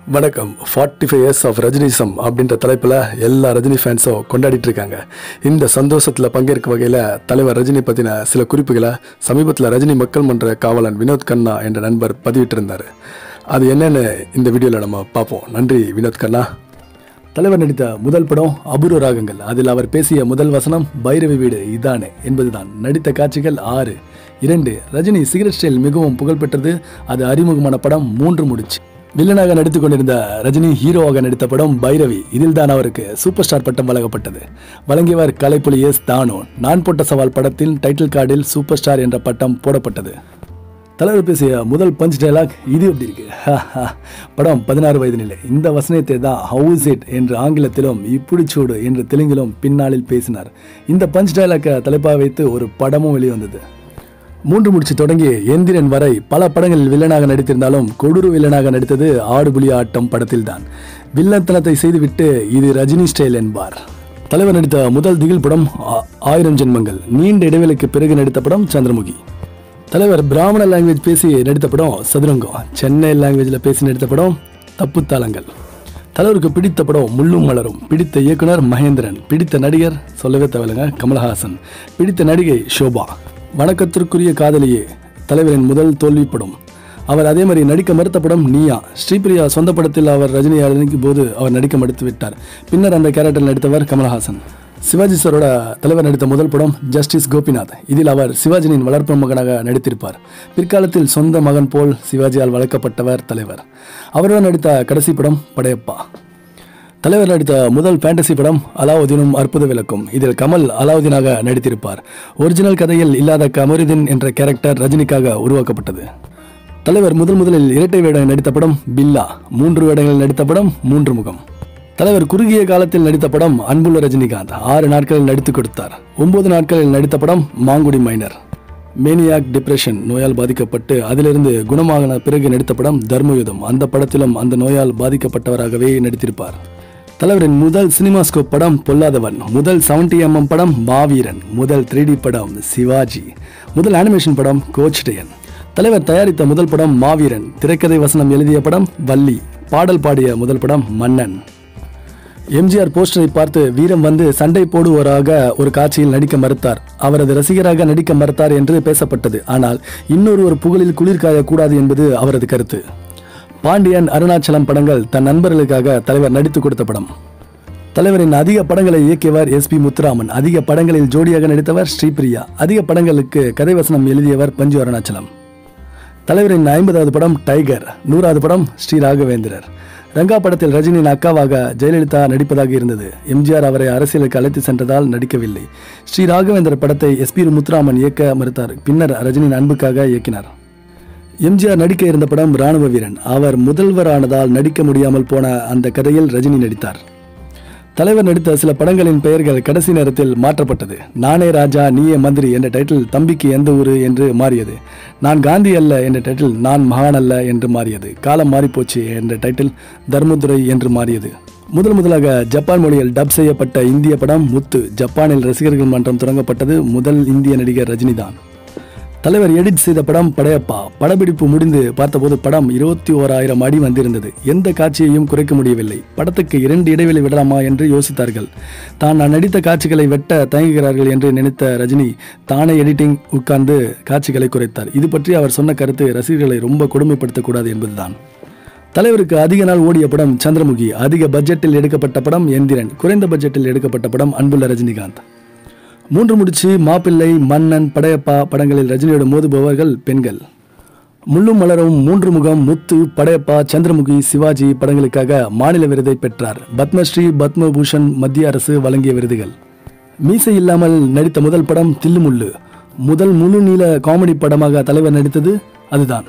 வணக்கம் forty five years of Rajinism அப்படின்ற தலைப்பில் எல்லா ரஜினி ஃபேன்ஸும் கொண்டாடிட்டு இருக்காங்க இந்த சந்தோஷத்தில் பங்கேற்கும் வகையில் தலைவர் ரஜினி பற்றின சில குறிப்புகளை சமீபத்தில் ரஜினி மக்கள் மன்ற காவலன் வினோத் கண்ணா என்ற நண்பர் பதிவிட்டிருந்தார் அது என்னன்னு இந்த வீடியோவில் நம்ம பார்ப்போம் நன்றி வினோத் கண்ணா தலைவர் நடித்த முதல் படம் அபூர்வ ராகங்கள் அதில் அவர் பேசிய முதல் வசனம் பைரவி வீடு இதானே என்பதுதான் நடித்த காட்சிகள் ஆறு இரண்டு ரஜினி சிகரெட் ஸ்டைல் மிகவும் புகழ்பெற்றது அது அறிமுகமான படம் மூன்று முடிச்சு வில்லனாக நடித்துக் கொண்டிருந்த ரஜினி ஹீரோவாக நடித்த படம் பைரவி இதில் தான் அவருக்கு சூப்பர் ஸ்டார் பட்டம் வழங்கப்பட்டது வழங்கியவர் கலைப்புலி எஸ் தானோ நான் போட்ட சவால் படத்தில் டைட்டில் கார்டில் சூப்பர் ஸ்டார் என்ற பட்டம் போடப்பட்டது தலைவர் பேசிய முதல் பஞ்ச் டயலாக் இது எப்படி இருக்கு படம் பதினாறு வயது நிலை இந்த வசனத்தை தான் ஹவுஸ் இட் என்று ஆங்கிலத்திலும் இப்படி சூடு என்று தெலுங்கிலும் பின்னாளில் பேசினார் இந்த பஞ்ச் டயலாக்கை தலைப்பாக வைத்து ஒரு படமும் வெளிவந்தது மூன்று முடிச்சு தொடங்கி எந்திரன் வரை பல படங்களில் வில்லனாக நடித்திருந்தாலும் கொடூர வில்லனாக நடித்தது ஆடுபுலி ஆட்டம் படத்தில்தான் வில்லத்தனத்தை செய்துவிட்டு இது ரஜினி ஸ்டைல் என்பார் தலைவர் நடித்த முதல் திகில் படம் ஆ- ஆயிரம் ஜென்மங்கள் நீண்ட இடைவெளிக்கு பிறகு நடித்த படம் சந்திரமுகி தலைவர் பிராமண லாங்குவேஜ் பேசி நடித்த படம் சதுரங்கம் சென்னை லாங்குவேஜில் பேசி நடித்த படம் தப்புத்தாளங்கள் தலைவருக்கு பிடித்த படம் முள்ளும் மலரும் பிடித்த இயக்குனர் மகேந்திரன் பிடித்த நடிகர் சொல்லவே தேவையில்லைங்க கமலஹாசன் பிடித்த நடிகை ஷோபா வணக்கத்திற்குரிய காதலியே தலைவரின் முதல் தோல்வி படம் அவர் அதே மாதிரி நடிக்க மறுத்த படம் நீயா ஸ்ரீபிரியா சொந்த படத்தில் அவர் ரஜினியை நடிக்கும் போது அவர் நடிக்க மறுத்து விட்டார் பின்னர் அந்த கேரக்டரில் நடித்தவர் கமலஹாசன் சிவாஜி சாரோட தலைவர் நடித்த முதல் படம் ஜஸ்டிஸ் கோபிநாத் இதில் அவர் சிவாஜியின் வளர்ப்பு மகனாக நடித்திருப்பார் பிற்காலத்தில் சொந்த மகன் போல் சிவாஜியால் வளர்க்கப்பட்டவர் தலைவர் அவருடன் நடித்த கடைசி படம் படையப்பா தலைவர் நடித்த முதல் ஃபேண்டசி படம் அலாவுதீனும் அற்புத விளக்கும் இதில் கமல் அலாவுதீனாக நடித்திருப்பார் ஒரிஜினல் கதையில் இல்லாத கமருதீன் என்ற கேரக்டர் ரஜினிக்காக உருவாக்கப்பட்டது தலைவர் முதல் முதலில் இரட்டை வேடம் நடித்த படம் பில்லா மூன்று வேடங்களில் நடித்த படம் மூன்று முகம் தலைவர் குறுகிய காலத்தில் நடித்த படம் அன்புள்ள ரஜினிகாந்த் ஆறு நாட்களில் நடித்து கொடுத்தார் ஒன்பது நாட்களில் நடித்த படம் மாங்குடி மைனர் மேனியாக் டிப்ரெஷன் நோயால் பாதிக்கப்பட்டு அதிலிருந்து குணமான பிறகு நடித்த படம் தர்மயுதம் அந்த படத்திலும் அந்த நோயால் பாதிக்கப்பட்டவராகவே நடித்திருப்பார் தலைவரின் முதல் சினிமாஸ்கோப் படம் பொல்லாதவன் முதல் 70 எம்எம் படம் மாவீரன் முதல் 3D படம் சிவாஜி முதல் அனிமேஷன் படம் கோச் டயன் தலைவர் தயாரித்த முதல் படம் மாவீரன் திரைக்கதை வசனம் எழுதிய படம் வள்ளி பாடல் பாடிய முதல் படம் மன்னன் எம்ஜிஆர் போஸ்டரை பார்த்து வீரம் வந்து சண்டை போடுவோராக ஒரு காட்சியில் நடிக்க மறுத்தார் அவரது ரசிகராக நடிக்க மறுத்தார் என்று பேசப்பட்டது ஆனால் இன்னொரு ஒரு புகழில் குளிர் காயக்கூடாது என்பது அவரது கருத்து பாண்டியன் அருணாச்சலம் படங்கள் தன் நண்பர்களுக்காக தலைவர் நடித்து கொடுத்த படம் தலைவரின் அதிக படங்களை இயக்கியவர் எஸ்பி முத்துராமன் அதிக படங்களில் ஜோடியாக நடித்தவர் ஸ்ரீபிரியா அதிக படங்களுக்கு கதை வசனம் எழுதியவர் பஞ்சு அருணாச்சலம் தலைவரின் ஐம்பதாவது படம் டைகர் நூறாவது படம் ஸ்ரீ ராகவேந்திரர் ரங்கா படத்தில் ரஜினியின் அக்காவாக ஜெயலலிதா நடிப்பதாக இருந்தது எம்ஜிஆர் அவரை அரசியலுக்கு அழைத்து சென்றதால் நடிக்கவில்லை ஸ்ரீ ராகவேந்தர் படத்தை எஸ்பி முத்துராமன் இயக்க மறுத்தார் பின்னர் ரஜினியின் அன்புக்காக இயக்கினார் எம்ஜிஆர் நடிக்க இருந்த படம் ராணுவ வீரன் அவர் முதல்வரானதால் நடிக்க முடியாமல் போன அந்த கதையில் ரஜினி நடித்தார் தலைவர் நடித்த சில படங்களின் பெயர்கள் கடைசி நேரத்தில் மாற்றப்பட்டது நானே ராஜா நீயே மந்திரி என்ற டைட்டில் தம்பிக்கு எந்த ஊரு என்று மாறியது நான் காந்தி அல்ல என்ற டைட்டில் நான் மகான் அல்ல என்று மாறியது காலம் மாறிப்போச்சு என்ற டைட்டில் தர்மதுரை என்று மாறியது முதல் முதலாக ஜப்பான் மொழியில் டப் செய்யப்பட்ட இந்திய படம் முத்து ஜப்பானில் ரசிகர்கள் மன்றம் தொடங்கப்பட்டது முதல் இந்திய நடிகர் ரஜினிதான் தலைவர் எடிட் செய்த படம் படையப்பா படப்பிடிப்பு முடிந்து பார்த்தபோது படம் இருபத்தி ஓராயிரம் அடி வந்திருந்தது எந்த காட்சியையும் குறைக்க முடியவில்லை படத்துக்கு இரண்டு இடைவெளி விடலாமா என்று யோசித்தார்கள் தான் நான் நடித்த காட்சிகளை வெட்ட தயங்குகிறார்கள் என்று நினைத்த ரஜினி தானே எடிட்டிங் உட்கார்ந்து காட்சிகளை குறைத்தார் இது பற்றி அவர் சொன்ன கருத்து ரசிகர்களை ரொம்ப கொடுமைப்படுத்தக்கூடாது என்பதுதான் தலைவருக்கு அதிக நாள் ஓடிய படம் சந்திரமுகி அதிக பட்ஜெட்டில் எடுக்கப்பட்ட படம் எந்திரன் குறைந்த பட்ஜெட்டில் எடுக்கப்பட்ட படம் அன்புள்ள ரஜினிகாந்த் மூன்று முடிச்சு மாப்பிள்ளை மன்னன் படையப்பா படங்களில் ரஜினியோடு மோதுபவர்கள் பெண்கள் முள்ளும் மலரும் மூன்று முகம் முத்து படையப்பா சந்திரமுகி சிவாஜி படங்களுக்காக மாநில விருதை பெற்றார் பத்மஸ்ரீ பத்மபூஷன் மத்திய அரசு வழங்கிய விருதுகள் மீசை இல்லாமல் நடித்த முதல் படம் தில்லுமுள்ளு முதல் முழு நீள காமெடி படமாக தலைவர் நடித்தது அதுதான்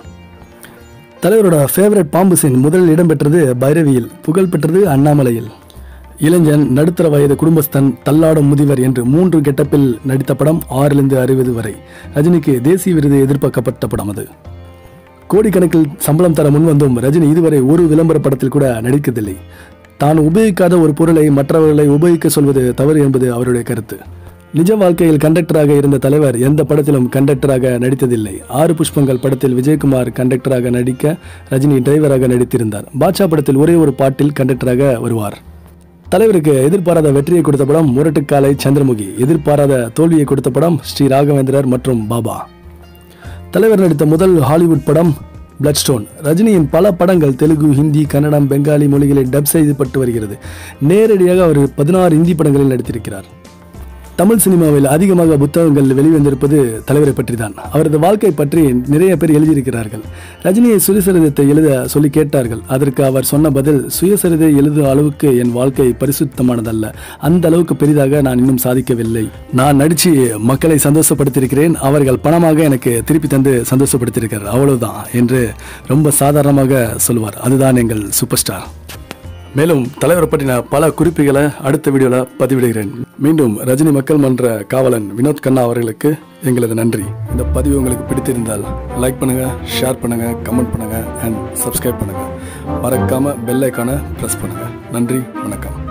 தலைவரோட ஃபேவரட் பாம்பு சீன் முதலில் இடம்பெற்றது பைரவியில் புகழ் பெற்றது அண்ணாமலையில் இளைஞன் நடுத்தர வயது குடும்பஸ்தன் தள்ளாடும் முதிவர் என்று மூன்று கெட்டப்பில் நடித்த படம் ஆறிலிருந்து அறுபது வரை ரஜினிக்கு தேசிய விருது எதிர்பார்க்கப்பட்ட படம் அது கோடிக்கணக்கில் சம்பளம் தர முன்வந்தும் ரஜினி இதுவரை ஒரு விளம்பர படத்தில் கூட நடிக்கவில்லை தான் உபயோகிக்காத ஒரு பொருளை மற்றவர்களை உபயோகிக்க சொல்வது தவறு என்பது அவருடைய கருத்து நிஜ வாழ்க்கையில் கண்டக்டராக இருந்த தலைவர் எந்த படத்திலும் கண்டக்டராக நடித்ததில்லை ஆறு புஷ்பங்கள் படத்தில் விஜயகுமார் கண்டக்டராக நடிக்க ரஜினி டிரைவராக நடித்திருந்தார் பாட்ஷா படத்தில் ஒரே ஒரு பாட்டில் கண்டக்டராக வருவார் தலைவருக்கு எதிர்பாராத வெற்றியை கொடுத்த படம் முரட்டுக்காலை சந்திரமுகி எதிர்பாராத தோல்வியை கொடுத்த படம் ஸ்ரீ ராகவேந்திரர் மற்றும் பாபா தலைவர் நடித்த முதல் ஹாலிவுட் படம் பிளட் ஸ்டோன் ரஜினியின் பல படங்கள் தெலுங்கு ஹிந்தி கன்னடம் பெங்காலி மொழிகளில் டப் செய்யப்பட்டு வருகிறது நேரடியாக அவர் பதினாறு இந்தி படங்களில் நடித்திருக்கிறார் தமிழ் சினிமாவில் அதிகமாக புத்தகங்கள் வெளிவந்திருப்பது தலைவரை பற்றி தான் அவரது வாழ்க்கை பற்றி நிறைய பேர் எழுதியிருக்கிறார்கள் ரஜினியை சுயசரிதத்தை எழுத சொல்லி கேட்டார்கள் அதற்கு அவர் சொன்ன பதில் சுயசரிதை எழுதும் அளவுக்கு என் வாழ்க்கை பரிசுத்தமானதல்ல அந்த அளவுக்கு பெரிதாக நான் இன்னும் சாதிக்கவில்லை நான் நடிச்சு மக்களை சந்தோஷப்படுத்தியிருக்கிறேன் அவர்கள் பணமாக எனக்கு திருப்பி தந்து சந்தோஷப்படுத்தியிருக்கிறார் அவ்வளவுதான் என்று ரொம்ப சாதாரணமாக சொல்லுவார் அதுதான் எங்கள் சூப்பர் ஸ்டார் மேலும் தலைவரை பற்றின பல குறிப்புகளை அடுத்த வீடியோவில் பதிவிடுகிறேன் மீண்டும் ரஜினி மக்கள் மன்ற காவலன் வினோத் கண்ணா அவர்களுக்கு எங்களது நன்றி இந்த பதிவு உங்களுக்கு பிடித்திருந்தால் லைக் பண்ணுங்க ஷேர் பண்ணுங்க கமெண்ட் பண்ணுங்க அண்ட் சப்ஸ்கிரைப் பண்ணுங்க மறக்காம பெல் ஐக்கானை ப்ரெஸ் பண்ணுங்க நன்றி வணக்கம்